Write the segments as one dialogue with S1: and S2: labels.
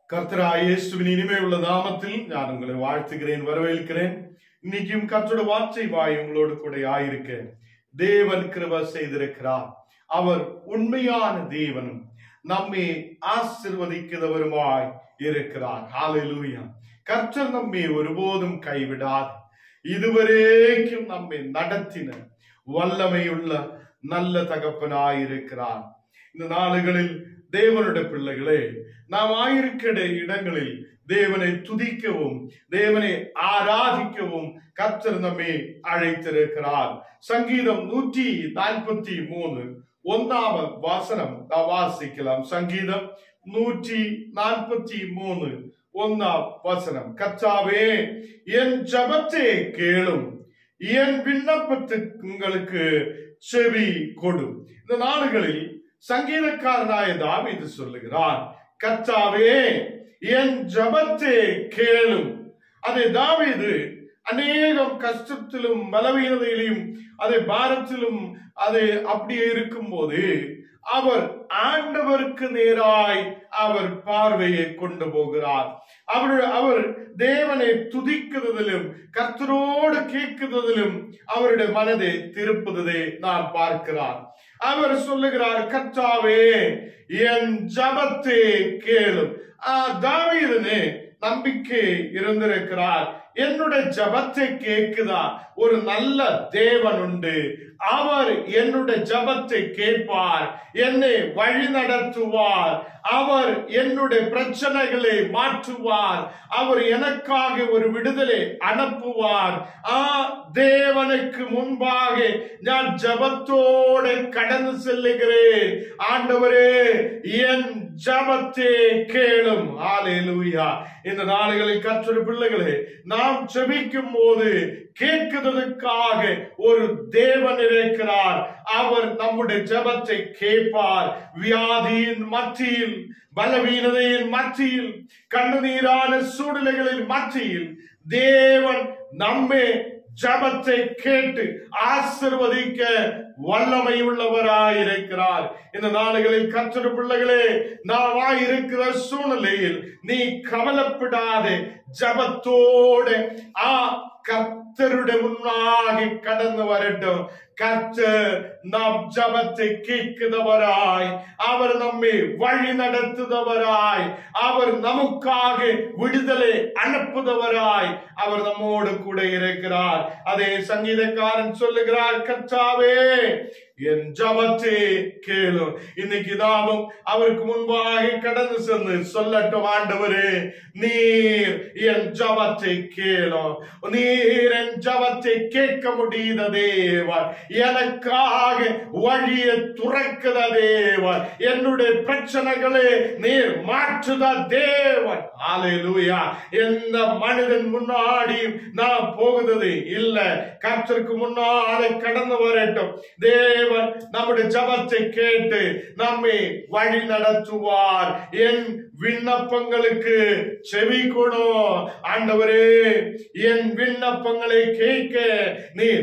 S1: கர்த்தராய் இயேசுவின் இனிமையுள்ள நாமத்தில் நான் உங்களை வாழ்த்துகிறேன் வரவேற்கிறேன் இன்னைக்கும் கர்த்தரோட வார்த்தை வாய் உங்களோடு கூட ஆயிருக்க தேவன் கிருப செய்திருக்கிறார் அவர் உண்மையான தேவனும் நம்மை ஆசிர்வதிக்கிறவருமாய் இருக்கிறார் ஹalleluya கர்த்தர் நம்மை ஒருபோதும் கைவிடாது இதுவரைக்கும் நம்மை நடத்தின வல்லமையுள்ள நல்ல தகப்பனாய் இருக்கிறார் இந்த நாளுகளில் தேவனுடைய பிள்ளைகளே நாம் ஆயிருக்கிற இடங்களில் தேவனை துதிக்கவும் தேவனை ஆராதிக்கவும் கர்த்தர் நம்மை அழைத்திருக்கிறார் சங்கீதம் நூற்றி நாற்பத்தி மூணு ஒன்னாவது வசனம் நாம் வாசிக்கலாம் சங்கீதம் நூற்றி நாற்பத்தி மூணு ஒன்னாம் வசனம் கர்த்தாவே என் ஜபத்தை கேளும் என் விண்ணப்பத்துக்கு உங்களுக்கு செவி கொடும் இந்த நாடுகளில் சங்கீதக்காரனாய தாவீது சொல்லுகிறார் கர்த்தாவே என் ஜபத்தை கேளும் அதை தாவீது அநேகம் கஷ்டத்திலும் பலவீனதையிலும் அதை பாரத்திலும் அது அப்படியே இருக்கும்போது அவர் ஆண்டவருக்கு நேராய் அவர் பார்வையை கொண்டு போகிறார் அவர் அவர் தேவனை துதிக்கிறதிலும் கர்த்தரோடு கேட்கிறதிலும் அவருடைய மனதை திருப்புவதை நாம் பார்க்கிறார் அவர் சொல்லுகிறார் கர்த்தாவே என் ஜபத்தை கேளும் தாவீதனே நம்பிக்கை இருந்திருக்கிறார் என்னுடைய ஜபத்தை கேட்குதா ஒரு நல்ல தேவன் உண்டு அவர் என்னுடைய ஜபத்தை கேட்பார் என்னை வழி நடத்துவார் அவர் என்னுடைய பிரச்சனைகளை மாற்றுவார் அவர் எனக்காக ஒரு விடுதலை அனுப்புவார் ஆ தேவனுக்கு முன்பாக நான் ஜபத்தோடு கடந்து செல்லுகிறேன் ஆண்டவரே என் ஜபத்தை கேளும் ஆலேலூயா இந்த நாடுகளில் கற்றொரு பிள்ளைகளே நாம் ஜெபிக்கும் போது கேட்கிறதுக்காக ஒரு தேவன் இருக்கிறார் அவர் நம்முடைய ஜபத்தை கேட்பார் வியாதியின் மத்தியில் பலவீனதையின் மத்தியில் கண்ணுநீரான சூழ்நிலைகளின் மத்தியில் தேவன் நம்மை ஜபத்தை கேட்டு ஆசிர்வதிக்க வல்லமை உள்ளவராயிருக்கிறார் இந்த நாடுகளில் கற்ற பிள்ளைகளே நாம் இருக்கிற சூழ்நிலையில் நீ கவலைப்படாதே ஜபத்தோடு ஆ கர்த்தருடைய முன்னாக கடந்து வரட்டும் கர்த்தர் நாம் ஜபத்தை கேட்கிறவராய் அவர் நம்மை வழி நடத்துதவராய் அவர் நமக்காக விடுதலை அனுப்புதவராய் அவர் நம்மோடு கூட இருக்கிறார் அதே சங்கீதக்காரன் சொல்லுகிறார் கர்த்தாவே என் ஜபத்தை கேளும் இன்னைக்கு நாமும் அவருக்கு முன்பாக கடந்து சென்று சொல்லட்டும் ஆண்டவரே நீர் என் ஜபத்தை கேளும் நீர் என் ஜபத்தை கேட்க முடியுத தேவன் எனக்காக வழியை துறக்குத தேவன் என்னுடைய பிரச்சனைகளை நீர் மாற்றுத தேவன் ஆலையிலூயா எந்த மனிதன் முன்னாடியும் நான் போகுது இல்ல கர்த்தருக்கு முன்னாலே கடந்து வரட்டும் தேவன் நம்முடைய ஜபத்தை கேட்டு நம்மை வழி நடத்துவார் என் விண்ணப்பங்களுக்கு செவி கொடும் ஆண்டவரே என் விண்ணப்பங்களை கேட்க நீர்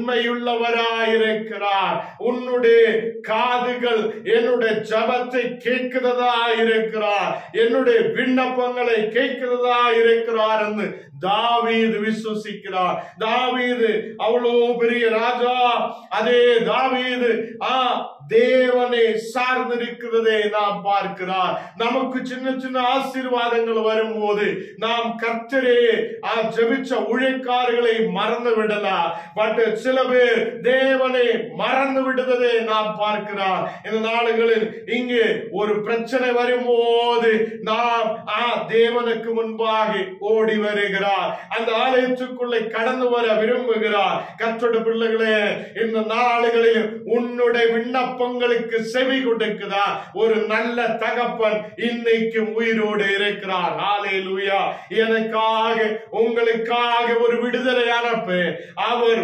S1: உண்மையுள்ளவராயிருக்கிறார் உன்னுடைய காதுகள் என்னுடைய ஜபத்தை கேட்கிறதா இருக்கிறார் என்னுடைய விண்ணப்பங்களை கேட்கிறதா இருக்கிறார் என்று தாவீது விசுவசிக்கிறார் தாவீது அவ்வளோ பெரிய ராஜா அதே தாவீது ஆ தேவனை சார்ந்திருக்கிறதை நாம் பார்க்கிறார் நமக்கு சின்ன சின்ன ஆசீர்வாதங்கள் வரும்போது நாம் கர்த்தரே ஆ ஜெபிச்ச உழைக்காரர்களை மறந்து விடலாம் பட் சில பேர் தேவனை மறந்து விடுவதை நாம் பார்க்கிறார் இந்த நாடுகளில் இங்கு ஒரு பிரச்சனை வரும்போது நாம் ஆ தேவனுக்கு முன்பாக ஓடி வருகிறார் அந்த ஆலயத்துக்குள்ளே கடந்து வர விரும்புகிறார் கற்றோட பிள்ளைகளே இந்த நாடுகளில் உன்னுடைய விண்ணப்பங்களுக்கு செவி கொடுக்குதா ஒரு நல்ல தகப்பன் இன்னைக்கும் உயிரோடு இருக்கிறார் ஆலே லூயா எனக்காக உங்களுக்காக ஒரு விடுதலை அனுப்பு அவர்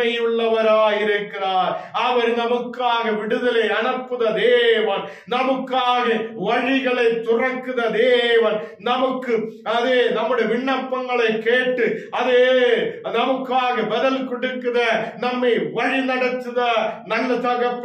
S1: உண்மையுள்ளவராயிருக்கிறார் அவர் நமக்காக விடுதலை அனுப்புத தேவன் நமக்காக வழிகளை துறக்குத தேவன் நமக்கு அதே நம்முடைய விண்ணப்பங்களை கேட்டு அதே நமக்காக பதில் கொடுக்குத நம்மை வழி நடத்துத நல்ல தகப்பன் நமக்கு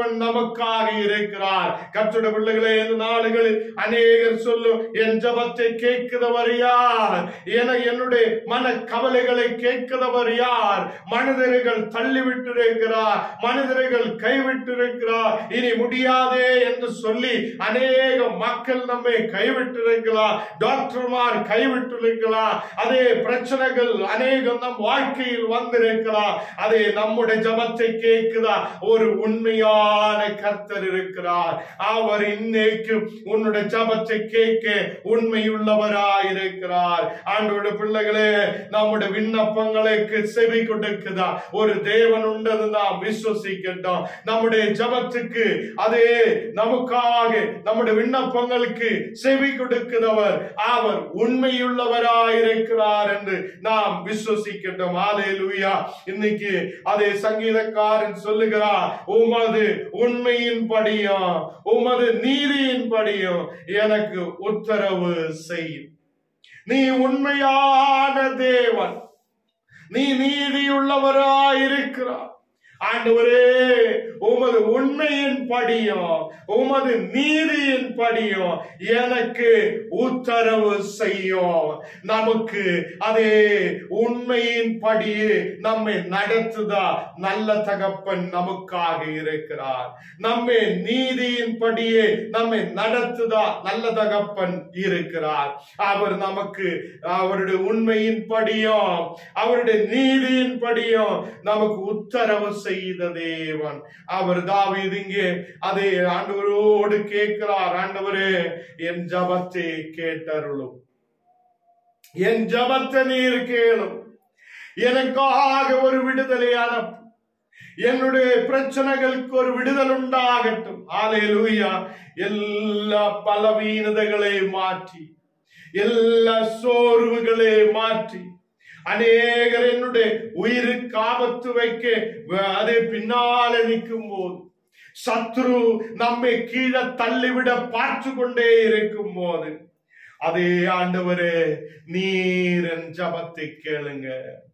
S1: நமக்காக இருக்கிறார் கர்த்தருடைய பிள்ளைகளே இந்த நாடுகளில் அநேகர் சொல்லும் என் ஜபத்தை கேட்கிறவர் யார் என என்னுடைய மன கவலைகளை கேட்கிறவர் யார் மனிதர்கள் தள்ளிவிட்டிருக்கிறார் மனிதர்கள் கைவிட்டிருக்கிறார் இனி முடியாதே என்று சொல்லி அநேக மக்கள் நம்மை கைவிட்டிருக்கிறார் டாக்டர்மார் கைவிட்டிருக்கிறார் அதே பிரச்சனைகள் அநேகம் நம் வாழ்க்கையில் வந்திருக்கிறார் அதே நம்முடைய ஜபத்தை கேட்கிறா ஒரு உண்மையான கர்த்தர் இருக்கிறார் அவர் இன்னைக்கு உன்னுடைய ஜபத்தை கேட்க உண்மையுள்ளவராயிருக்கிறார் ஆண்டோட பிள்ளைகளே நம்முடைய விண்ணப்பங்களுக்கு செவி கொடுக்குதா ஒரு தேவன் உண்டது நாம் விசுவசிக்கின்றோம் நம்முடைய ஜபத்துக்கு அதே நமக்காக நம்முடைய விண்ணப்பங்களுக்கு செவி கொடுக்கிறவர் அவர் உண்மையுள்ளவராயிருக்கிறார் என்று நாம் விசுவசிக்கின்றோம் ஆலேலுயா இன்னைக்கு அதே சங்கீதக்காரன் சொல்லுகிறார் உமது உண்மையின் படியும் உமது நீதியின் படியும் எனக்கு உத்தரவு செய்யும் நீ உண்மையான தேவன் நீ நீதியுள்ளவராயிருக்கிறார் ஆண்டவரே உமது உண்மையின் படியும் உமது நீதியின் படியும் எனக்கு உத்தரவு செய்யும் நமக்கு அதே உண்மையின் படியே நம்மை நடத்துதா நல்ல தகப்பன் நமக்காக இருக்கிறார் நம்மை நீதியின் படியே நம்மை நடத்துதா நல்ல தகப்பன் இருக்கிறார் அவர் நமக்கு அவருடைய உண்மையின் படியும் அவருடைய நீதியின் படியும் நமக்கு உத்தரவு செய்த தேவன் அவர் தாவீது இங்கே அதை ஆண்டவரோடு கேட்கிறார் ஆண்டவரே என் ஜபத்தை கேட்டருளும் என் ஜபத்தை நீர் கேளும் எனக்காக ஒரு விடுதலையான என்னுடைய பிரச்சனைகளுக்கு ஒரு விடுதல் உண்டாகட்டும் ஆலேலூயா எல்லா பலவீனதைகளை மாற்றி எல்லா சோர்வுகளை மாற்றி அநேகர் என்னுடைய உயிருக்கு ஆபத்து வைக்க அது பின்னால நிற்கும் போது சத்ரு நம்மை கீழே தள்ளிவிட பார்த்து கொண்டே இருக்கும் போது அதே ஆண்டவரே நீரன் ஜபத்தை கேளுங்க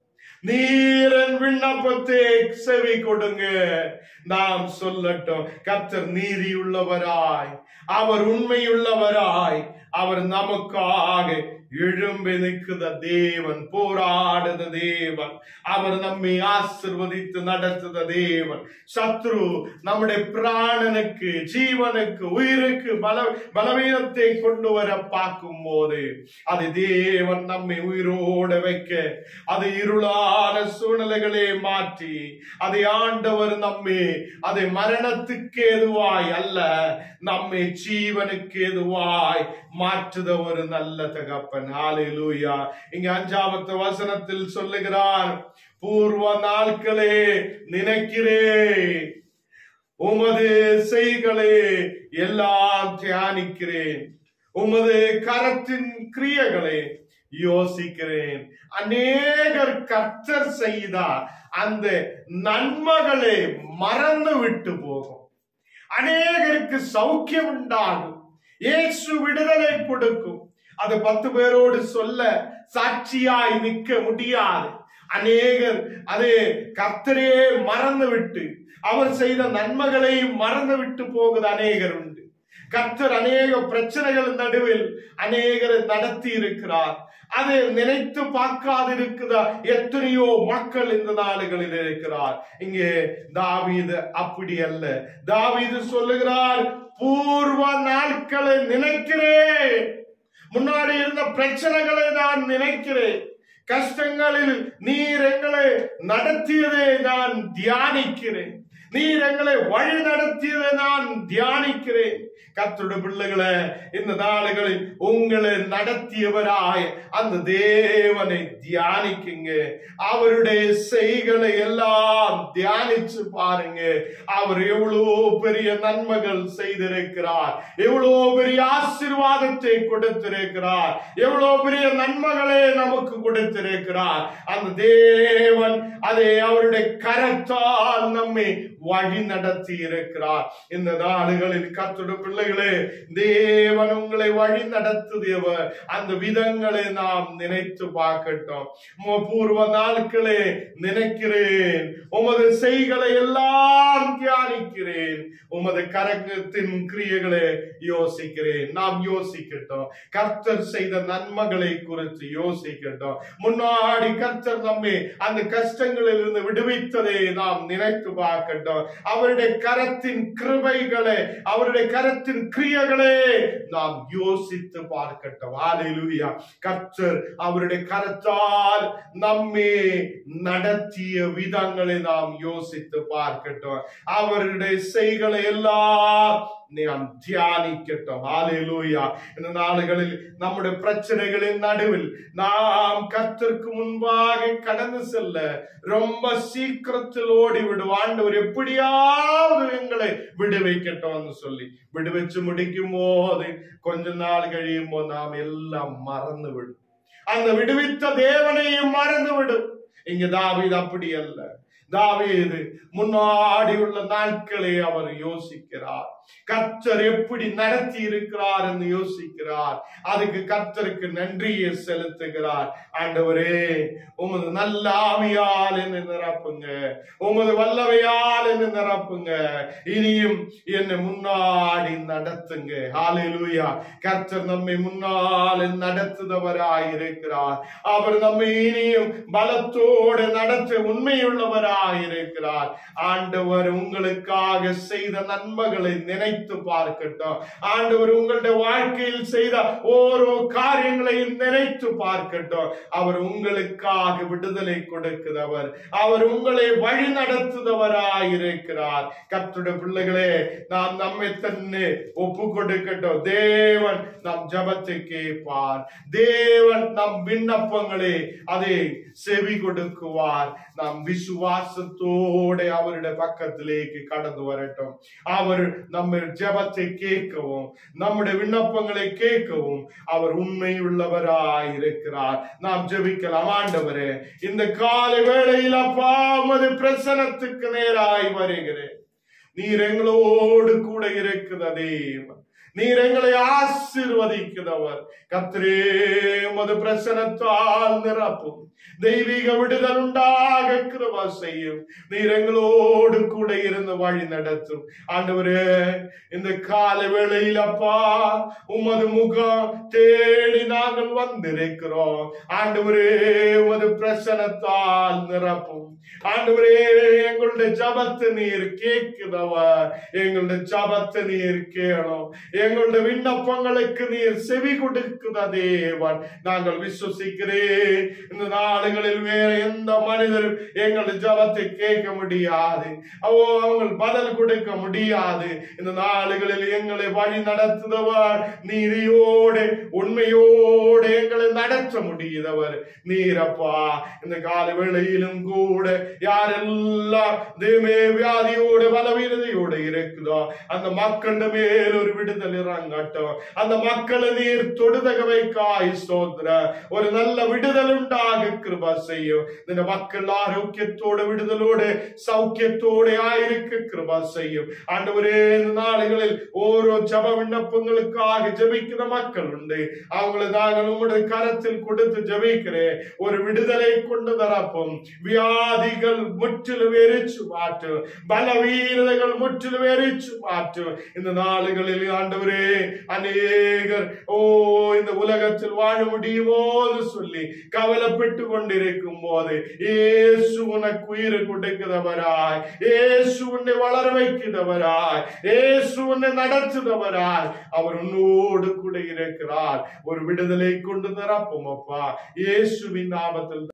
S1: நீரன் விண்ணப்பத்தை செவி கொடுங்க நாம் சொல்லட்டும் கர்த்தர் நீதியுள்ளவராய் அவர் உண்மையுள்ளவராய் அவர் நமக்காக எழும்பி நிற்குத தேவன் போராடுத தேவன் அவர் நம்மை ஆசிர்வதித்து நடத்துத தேவன் சத்ரு நம்முடைய பிராணனுக்கு ஜீவனுக்கு உயிருக்கு பல பலவீனத்தை கொண்டு வர பார்க்கும் போது அது தேவன் நம்மை உயிரோட வைக்க அது இருளான சூழ்நிலைகளை மாற்றி அதை ஆண்டவர் நம்மை அதை மரணத்துக்கு எதுவாய் அல்ல நம்மை ஜீவனுக்கு எதுவாய் மாற்றுத ஒரு நல்ல தகப்பன் ஹalleluya இங்க அஞ்சாவது வசனத்தில் சொல்லுகிறார் பூர்வ நாட்களே நினைக்கிறே உமது செய்களே எல்லாம் தியானிக்கிறேன் உமது கரத்தின் கிரியைகளை யோசிக்கிறேன் அநேகர் கர்த்தர் செய்தார் அந்த நன்மைகளை மறந்து விட்டு போகும் அநேகருக்கு சௌக்கியம் உண்டாகும் இயேசு விடுதலை கொடுக்கும் அது பத்து பேரோடு சொல்ல சாட்சியாய் நிற்க முடியாது அநேகர் அது கர்த்தரே மறந்து விட்டு அவர் செய்த நன்மைகளை மறந்து விட்டு போகுது அநேகர் உண்டு கர்த்தர் அநேக பிரச்சனைகள் நடுவில் அநேகரை நடத்தி இருக்கிறார் அதை நினைத்து பார்க்காதிருக்குதா எத்தனையோ மக்கள் இந்த நாடுகளில் இருக்கிறார் இங்கே தாவீது அப்படி அல்ல தாவீது சொல்லுகிறார் பூர்வ நாட்களை நினைக்கிறேன் முன்னாடி இருந்த பிரச்சனைகளை நான் நினைக்கிறேன் கஷ்டங்களில் நீர் எங்களை நடத்தியதை நான் தியானிக்கிறேன் நீர் எங்களை வழி நடத்தியதை நான் தியானிக்கிறேன் கர்த்தருடைய பிள்ளைகளை இந்த நாடுகளில் உங்களை நடத்தியவராய் அந்த தேவனை தியானிக்குங்க அவருடைய செய்களை எல்லாம் தியானிச்சு பாருங்க அவர் எவ்வளோ பெரிய நன்மைகள் செய்திருக்கிறார் எவ்வளோ பெரிய ஆசீர்வாதத்தை கொடுத்திருக்கிறார் எவ்வளோ பெரிய நன்மைகளை நமக்கு கொடுத்திருக்கிறார் அந்த தேவன் அதை அவருடைய கரத்தால் நம்மை வழி நடத்தி இருக்கிறார் இந்த நாடுகளில் கர்த்தருடைய பிள்ளைகளே தேவன் உங்களை வழி நடத்துதியவர் அந்த விதங்களை நாம் நினைத்து பார்க்கட்டும் உம பூர்வ நாட்களே நினைக்கிறேன் உமது செய்களை எல்லாம் தியானிக்கிறேன் உமது கரகத்தின் கிரியைகளை யோசிக்கிறேன் நாம் யோசிக்கட்டும் கர்த்தர் செய்த நன்மைகளை குறித்து யோசிக்கட்டும் முன்னாடி கர்த்தர் நம்மை அந்த கஷ்டங்களில் இருந்து விடுவித்ததை நாம் நினைத்து பார்க்கட்டும் அவருடைய கரத்தின் கிருபைகளை அவருடைய கரத்தின் கிரியைகளே நாம் யோசித்து பார்க்கட்டும் ஹalleluya கர்த்தர் அவருடைய கரத்தால் நம்மை நடத்திய விதங்களை நாம் யோசித்து பார்க்கட்டும் அவருடைய செய்களை எல்லாம் நாம் தியானிக்கட்டும் ஹalleluya இந்த நாடுகளில் நம்முடைய பிரச்சனைகளின் நடுவில் நாம் கர்த்தருக்கு முன்பாக கடந்து செல்ல ரொம்ப சீக்கிரத்தில் ஓடி விடும் ஆண்டவர் எப்படியாவது எங்களை விடுவிக்கட்டும்னு சொல்லி விடுவிச்சு முடிக்கும் போது கொஞ்ச நாள் கழியும் போது நாம் எல்லாம் மறந்து விடும் அந்த விடுவித்த தேவனையும் மறந்து விடும் இங்க தாவீது அப்படி அல்ல தாவீது முன்னாடி உள்ள நாட்களை அவர் யோசிக்கிறார் கர்த்தர் எப்படி நடத்தி இருக்கிறார் என்று யோசிக்கிறார் அதுக்கு கர்த்தருக்கு நன்றியை செலுத்துகிறார் ஆண்டவரே உமது நல்ல ஆவியால் என்ன நிரப்புங்க உமது வல்லவையால் என்ன நிரப்புங்க இனியும் என்னை முன்னாடி நடத்துங்க ஹalleluya கர்த்தர் நம்மை முன்னால் நடத்துதவராய் இருக்கிறார் அவர் நம்மை இனியும் பலத்தோடு நடத்த உண்மையுள்ளவராய் இருக்கிறார் ஆண்டவர் உங்களுக்காக செய்த நன்மைகளை நினைத்து பார்க்கட்டும் ஆண்டவர் உங்களுடைய வாழ்க்கையில் செய்த ஓரோ காரியங்களையும் நினைத்து பார்க்கட்டும் அவர் உங்களுக்காக விடுதலை கொடுக்கிறவர் அவர் உங்களை வழி நடத்துதவராய் இருக்கிறார் கர்த்தருடைய பிள்ளைகளே நாம் நம்மை தன்னு ஒப்பு கொடுக்கட்டும் தேவன் நம் ஜபத்தை கேட்பார் தேவன் நம் விண்ணப்பங்களை அதை செவி கொடுக்குவார் நாம் விசுவாசத்தோட அவருடைய பக்கத்திலேக்கு கடந்து வரட்டும் அவர் நம்ம ஜெபத்தை கேட்கவும் நம்முடைய விண்ணப்பங்களை கேட்கவும் அவர் உண்மை உள்ளவராய் இருக்கிறார் நாம் ஜெபிக்கலாம் ஆண்டவரே இந்த காலை வேளையில் அப்பா உமது பிரசனத்துக்கு நேராய் வருகிறேன் நீர் எங்களோடு கூட இருக்கிற தேவன் நீர் எங்களை ஆசீர்வதிக்கிறவர் கத்திரே உமது பிரசனத்தால் நிரப்பும் தெய்வீக விடுதல் உண்டாக கிருபா செய்யும் நீர் எங்களோடு கூட இருந்து வழி நடத்தும் ஆண்டவரே இந்த கால வேளையில் அப்பா உமது முகம் தேடி நாங்கள் வந்திருக்கிறோம் ஆண்டவரே உமது பிரசனத்தால் நிரப்பும் ஆண்டவரே எங்களுடைய ஜபத்தை நீர் கேட்கிறவர் எங்களுடைய ஜபத்தை நீர் கேளும் எங்களுடைய விண்ணப்பங்களுக்கு நீர் செவி கொடுக்கிற தேவன் நாங்கள் விசுவசிக்கிறேன் இந்த நாடுகளில் வேற எந்த மனிதரும் எங்களுடைய ஜபத்தை கேட்க முடியாது அவோ அவங்க பதில் கொடுக்க முடியாது இந்த நாடுகளில் எங்களை வழி நடத்துதவர் நீதியோடு உண்மையோடு எங்களை நடத்த முடியுதவர் நீரப்பா இந்த கால வேளையிலும் கூட யாரெல்லாம் தேமே வியாதியோடு பலவீனதையோடு இருக்குதோ அந்த மக்கள் மேல் ஒரு விடுதல் இறங்கட்டும் அந்த மக்களை நீர் தொடுதக வைக்காய் ஸ்தோத்திர ஒரு நல்ல விடுதல் உண்டாக கிருபா செய்யும் இந்த மக்கள் ஆரோக்கியத்தோட விடுதலோடு சௌக்கியத்தோட ஆயிருக்க கிருபா செய்யும் ஆண்டவரே இந்த நாடுகளில் ஓரோ ஜப விண்ணப்பங்களுக்காக ஜெபிக்கிற மக்கள் உண்டு அவங்களை நாங்கள் உங்களுடைய கரத்தில் கொடுத்து ஜெபிக்கிறேன் ஒரு விடுதலை கொண்டு தரப்பும் வியாதிகள் முற்றிலும் எரிச்சு மாற்றும் பலவீனதைகள் முற்றிலும் எரிச்சு மாற்றும் இந்த நாளுகளில் ஆண்டவரே அநேகர் ஓ இந்த உலகத்தில் வாழ முடியுமோன்னு சொல்லி கவலைப்பட்டு கொண்டிருக்கும் போது இயேசு உனக்கு உயிர் கொடுக்கிறவராய் இயேசு உன்னை வளர வைக்கிறவராய் இயேசு உன்னை நடத்துகிறவராய் அவர் உன்னோடு கூட இருக்கிறார் ஒரு விடுதலை கொண்டு நிரப்பும் அப்பா இயேசுவின் நாமத்தில்